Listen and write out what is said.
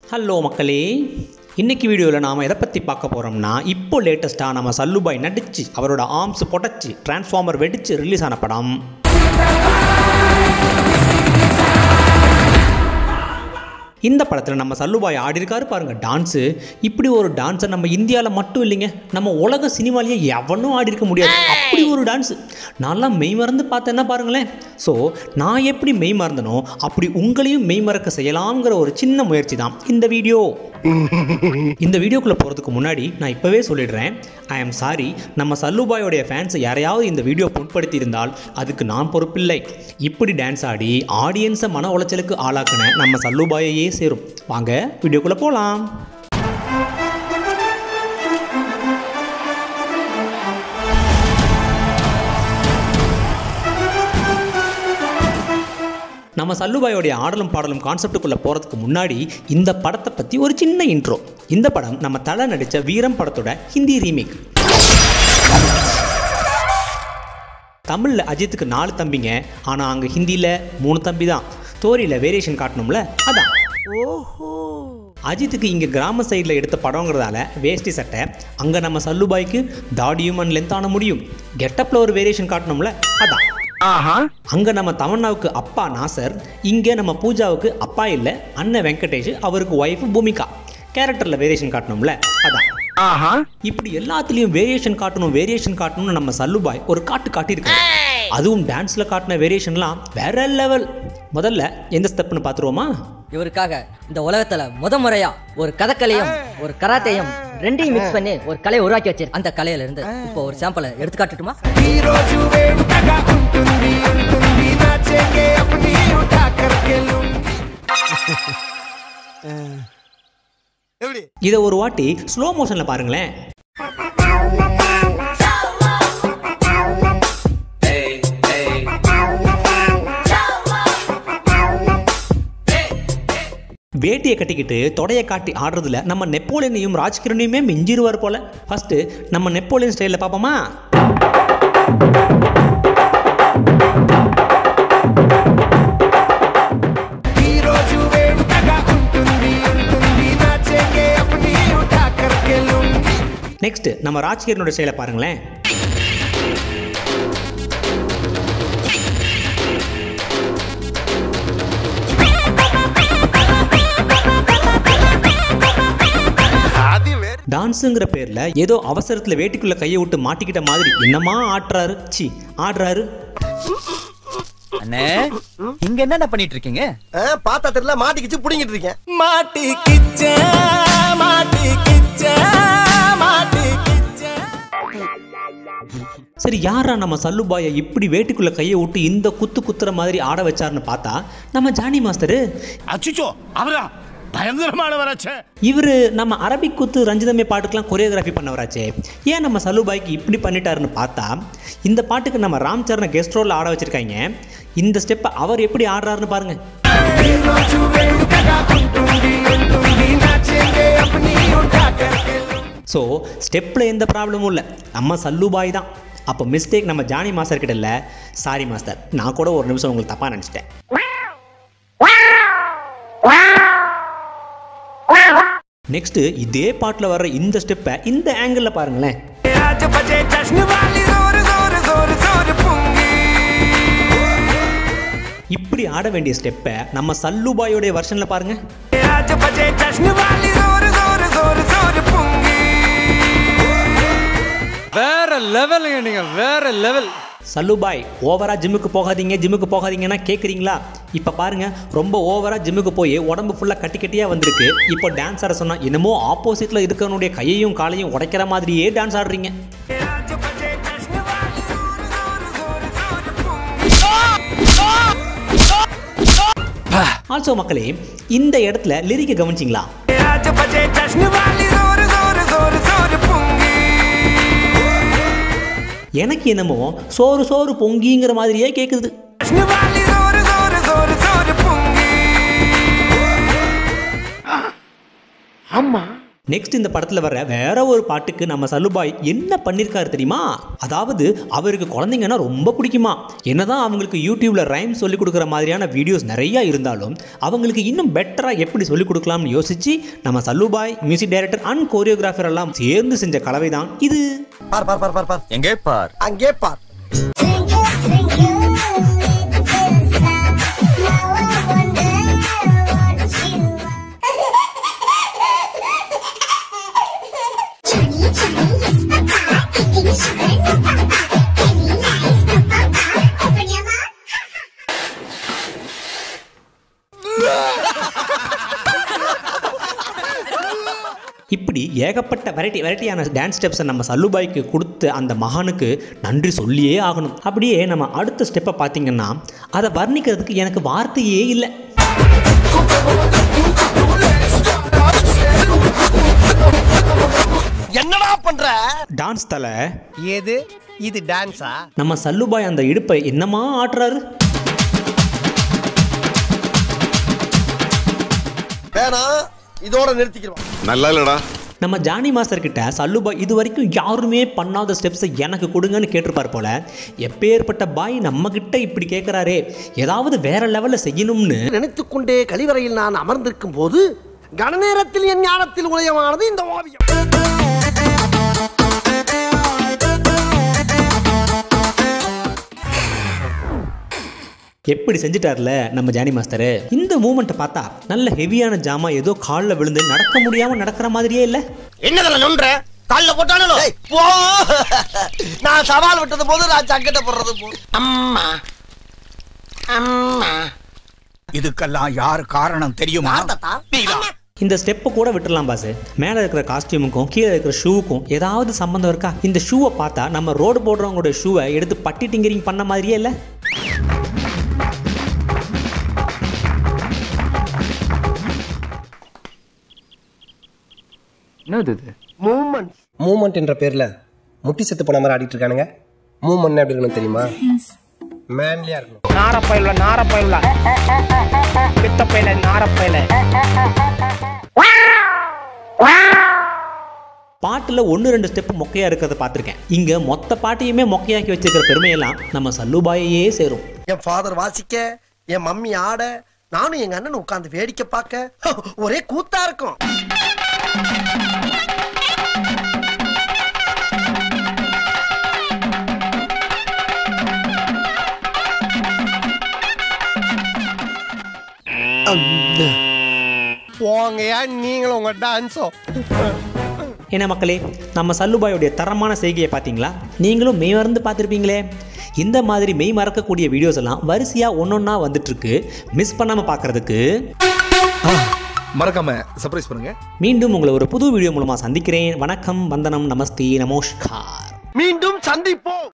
hello மக்களே இன்னைக்கு வீடியோவில் நாம் எதை பற்றி பார்க்க போகிறோம்னா இப்போ லேட்டஸ்ட்டாக நம்ம சல்லுபாய் நடிச்சு அவரோட ஆர்ம்ஸ் பொட்டச்சு டிரான்ஸ்ஃபார்மர் வெடிச்சு ரிலீஸ் ஆன படம் இந்த படத்தில் நம்ம சல்லுபாய் ஆடிருக்காரு பாருங்க டான்ஸு இப்படி ஒரு டான்ஸை நம்ம இந்தியாவில் மட்டும் இல்லைங்க நம்ம உலக சினிமாலேயே எவனும் ஆடி இருக்க முடியாது அப்படி ஒரு டான்ஸு நல்லா மெய் மறந்து பார்த்தேன்னா பாருங்களேன் ஸோ நான் எப்படி மெய் மறந்தனோ அப்படி உங்களையும் மெய் மறக்க செய்யலாங்கிற ஒரு சின்ன முயற்சி தான் இந்த வீடியோ இந்த வீடியோக்குள்ளே போகிறதுக்கு முன்னாடி நான் இப்போவே சொல்லிடுறேன் ஐ ஆம் சாரி நம்ம சல்லுபாயோடைய ஃபேன்ஸை யாரையாவது இந்த வீடியோ புண்படுத்தி இருந்தால் அதுக்கு நான் பொறுப்பில்லை இப்படி டான்ஸ் ஆடி ஆடியன்ஸை மன உளைச்சலுக்கு ஆளாக்குன நம்ம சல்லுபாயையே சேரும் வாங்க வீடியோக்குள்ளே போகலாம் நம்ம சல்லுபாயோடைய ஆடலும் பாடலும் கான்செப்டுக்குள்ளே போகிறதுக்கு முன்னாடி இந்த படத்தை பற்றி ஒரு சின்ன இன்ட்ரோ இந்த படம் நம்ம தலை நடித்த வீரம் படத்தோட ஹிந்தி ரீமேக் தமிழில் அஜித்துக்கு நாலு தம்பிங்க ஆனால் அங்கே ஹிந்தியில் மூணு தம்பி தான் ஸ்டோரியில் வேரியேஷன் காட்டணும்ல அதான் அஜித்துக்கு இங்கே கிராம சைடில் எடுத்த படங்கிறதால வேஷ்டி சட்டை அங்கே நம்ம சல்லுபாய்க்கு தாடியும் அண்ட் லென்த்தான முடியும் கெட்டப்பில் ஒரு வேரியேஷன் காட்டணும்ல அதான் அங்கே நம்ம தமன்னாவுக்கு அப்பா நாசர் இங்கே நம்ம பூஜாவுக்கு அப்பா இல்லை அண்ணன் வெங்கடேஷ் அவருக்கு ஒய்ஃப் பூமிகா கேரக்டரில் வேரியேஷன் காட்டணும்ல அதான் இப்படி எல்லாத்துலேயும் வேரியேஷன் காட்டணும் வேரியேஷன் காட்டணும்னு நம்ம சல்லுபாய் ஒரு காட்டு காட்டியிருக்காரு அதுவும் டான்ஸில் காட்டின வேரியேஷன்லாம் வேற லெவல் முதல்ல எந்த ஸ்டெப்னு பார்த்துருவோமா இவருக்காக இந்த உலகத்துல முத முறையா ஒரு கதக்கலையும் ஒரு கராத்தையும் ரெண்டையும் மிக்ஸ் பண்ணி ஒரு கலையை உருவாக்கி வச்சிரு அந்த கலையில இருந்து இப்போ ஒரு சாம்பிளை எடுத்து காட்டுட்டுமா ఈ రోజు వేడుకగా ఉంటుంది ఉంటుంది నాచేంగే అప్ని ఉఠా కర్కే లూంగి எப்படி இதை ஒரு வாட்டி ஸ்லோ மோஷனில் பாருங்களேன் வேட்டியை கட்டிக்கிட்டு தொடையை காட்டி ஆடுறதுல நம்ம நெப்போலியனையும் ராஜ்கிரனையுமே மிஞ்சிருவார் போல ஃபர்ஸ்ட் நம்ம நெப்போலியன் ஸ்டைலில் பார்ப்போமா ఈ రోజు వేడుకగా ఉంటుంది ఉంటుంది నాచేంగే అప్ని ఉఠా కర్కే లూంగి நெக்ஸ்ட் நம்ம ராஜ்கிரனோட ஸ்டைலை பாருங்களேன் అది వేరే டான்ஸுங்கிற பேரில் ஏதோ அவசரத்தில் வேட்டிக்குள்ளே கையை விட்டு மாட்டிக்கிட்ட மாதிரி என்னமா ஆட்டுறாரு சி ஆடுறாரு அண்ணே இங்க என்னென்ன பண்ணிட்டு இருக்கீங்க பார்த்தா தெரியல மாட்டிக்கிச்சு புடிங்கிட்டு இருக்கேன் மாட்டி கிச்ச மாட்டி கிச்ச மாட்டி கிச்ச சரி யாரா நம்ம சல்லுபாயை இப்படி வேட்டிக்குள்ளே கையை விட்டு இந்த குத்து குத்துற மாதிரி ஆட வச்சாருன்னு பார்த்தா நம்ம ஜானி மாஸ்டரு அச்சுச்சோ அவரா பயங்கரமானவராச்சே இவர் நம்ம அரபிக் குத்து ரஞ்சிதமே பாட்டுக்கெலாம் கொரியோகிராஃபி பண்ணவராச்சே ஏன் நம்ம சல்லுபாய்க்கு இப்படி பண்ணிட்டாருன்னு பார்த்தா இந்த பாட்டுக்கு நம்ம ராம் சரண கெஸ்ட் ரோலில் ஆட வச்சிருக்காங்க இந்த ஸ்டெப்பை அவர் எப்படி ஆடுறாருன்னு பாருங்க ఈ రోజు వేడుకగా ఉంటుంది ఉంటుంది నాచేంగే అప్ని ఉఠా కర్కే లూంగి ஸோ ஸ்டெப்பில் எந்த ப்ராப்ளமும் இல்லை நம்ம சல்லுபாய் தான் அப்போ மிஸ்டேக் நம்ம ஜானி மாஸ்டர் கிட்ட இல்லை சாரி மாஸ்டர் நான் கூட ஒரு நிமிஷம் உங்களுக்கு தப்பாக நினச்சிட்டேன் நெக்ஸ்ட்டு இதே பாட்டில் வர்ற இந்த ஸ்டெப்பை இந்த ஆங்கிளில் பாருங்களேன் आज बजे जश्न वाली जोर जोर जोर जोर पुंगी இப்படி ஆட வேண்டிய ஸ்டெப்பை நம்ம சல்லுபாயோடைய வெர்ஷனில் பாருங்கள் आज बजे जश्न वाली जोर जोर जोर जोर पुंगी வேற லெவலுங்க நீங்க வேற லெவல் சல்லுபாய் ஓவரா ஜிம்முக்கு போகாதீங்க ஜிம்முக்கு போகாதீங்கன்னா கேட்குறீங்களா இப்போ பாருங்க ரொம்ப ஓவரா ஜிம்முக்கு போய் உடம்பு ஃபுல்லாக கட்டி கட்டியாக வந்திருக்கு இப்போ டான்ஸ் ஆட சொன்னால் என்னமோ ஆப்போசிட்டில் இருக்கவனுடைய கையையும் காலையும் உடைக்கிற மாதிரியே டான்ஸ் ஆடுறீங்க आज बजे जश्न वाली जोर जोर जोर जोर पुंगी ஆல்சோ மக்களே இந்த இடத்துல லிரிக்கை கவனிச்சிங்களா आज बजे जश्न वाली जोर जोर जोर जोर पुंगी எனக்கு என்னமோ சோறு சோறு பொங்கிங்கிற மாதிரியே கேட்குது जश्न वाली जोर जोर जोर जोर पुंगी நெக்ஸ்ட் இந்த படத்தில் வர வேற ஒரு பாட்டுக்கு நம்ம சல்லுபாய் என்ன பண்ணியிருக்காரு தெரியுமா அதாவது அவருக்கு குழந்தைங்கன்னா ரொம்ப பிடிக்குமா என்னதான் அவங்களுக்கு யூடியூப்ல ரைம் சொல்லி கொடுக்குற மாதிரியான வீடியோஸ் நிறைய இருந்தாலும் அவங்களுக்கு இன்னும் பெட்டராக எப்படி சொல்லிக் கொடுக்கலாம்னு யோசிச்சு நம்ம Sallu bhai music director and choreographer எல்லாம் சேர்ந்து செஞ்ச கலவை தான் இது பார் பார் பார் பார் பார் எங்கே பார் அங்கே பார் இப்படி ஏகப்பட்ட வெரைட்டி வெரைட்டியான டான்ஸ் ஸ்டெப்ஸை நம்ம சல்லுபாய்க்கு கொடுத்த அந்த மகானுக்கு நன்றி சொல்லியே ஆகணும் அப்படியே நம்ம அடுத்த ஸ்டெப்பை பார்த்தீங்கன்னா அதை வர்ணிக்கிறதுக்கு எனக்கு வார்த்தையே இல்லை என்னடா பண்ற டான்ஸ் தலை ஏது இது டான்ஸா நம்ம சல்லுபாய் அந்த இடுப்பை என்னமா ஆட்டுறாரு வேணாம் இதோட நிறுத்திக்கிறோம் நல்லா இல்லடா நம்ம ஜானி மாஸ்டர் கிட்ட சல்லுபாய் இது வரைக்கும் யாருமே பண்ணாத ஸ்டெப்ஸை எனக்கு கொடுங்கன்னு கேட்டிருப்பார் போல எப்பேற்பட்ட பாய் நம்ம கிட்ட இப்படி கேட்குறாரே ஏதாவது வேற லெவலில் செய்யணும்னு நினைத்துக் கொண்டே கழிவறையில் நான் அமர்ந்திருக்கும் போது கணநேரத்தில் என் ஞானத்தில் உதயமானது இந்த ஓவியம் எப்படி செஞ்சிட்டார்ல நம்ம ஜானி மாஸ்டர் இந்த மூமெண்ட்டை பார்த்தா நல்ல ஹெவியான ஜாமா ஏதோ காலில் விழுந்து நடக்க முடியாம நடக்கிற மாதிரியே இல்லை என்னதுல நொன்ற கால்ல போட்டானோ போ நான் சவால் விட்டது போது நான் சக்கட்ட போடுறது போ அம்மா அம்மா இதுக்கெல்லாம் யார் காரணம் தெரியுமா தாத்தா இந்த ஸ்டெப்பை கூட விட்டுறலாம் பாஸ் மேலே இருக்கிற காஸ்டியூமுக்கும் கீழே இருக்கிற ஷூவுக்கும் ஏதாவது சம்மந்தம் இருக்கா இந்த ஷூவை பார்த்தா நம்ம ரோடு போடுறவங்களோட ஷூவை எடுத்து பட்டி டிங்கரிங் பண்ண மாதிரியே இல்லை என்னது இது மூமெண்ட் மூமெண்ட் என்ற பேர்ல முட்டி செத்து போன மாதிரி ஆடிட்டு இருக்கானுங்க மூமெண்ட் எப்படி இருக்கணும் தெரியுமா மேன்லியா இருக்கணும் நாரப்பயில நாரப்பயில பித்தப்பையில நாரப்பயில பாட்டில் ஒன்று ரெண்டு ஸ்டெப் மொக்கையாக இருக்கிறத பார்த்துருக்கேன் இங்கே மொத்த பாட்டையுமே மொக்கையாக்கி வச்சிருக்கிற பெருமையெல்லாம் நம்ம சல்லுபாயையே சேரும் என் ஃபாதர் வாசிக்க என் மம்மி ஆட நானும் எங்க அண்ணன் உட்கார்ந்து வேடிக்கை பார்க்க ஒரே கூத்தா இருக்கும் போங்கயா நீங்களும் உங்க டான்ஸும் என்ன மக்களே நம்ம சல்லுபாயோடைய தரமான செய்கையை பார்த்தீங்களா நீங்களும் மெய் மறந்து பார்த்துருப்பீங்களே இந்த மாதிரி மெய் மறக்கக்கூடிய வீடியோஸ் எல்லாம் வரிசையாக ஒன்றொன்னா வந்துட்டுருக்கு மிஸ் பண்ணாமல் பார்க்குறதுக்கு மறக்காம சர்ப்ரைஸ் பண்ணுங்க மீண்டும் உங்களை ஒரு புது வீடியோ மூலமாக சந்திக்கிறேன் வணக்கம் வந்தனம் நமஸ்தே நமோஷ்கார் மீண்டும் சந்திப்போம்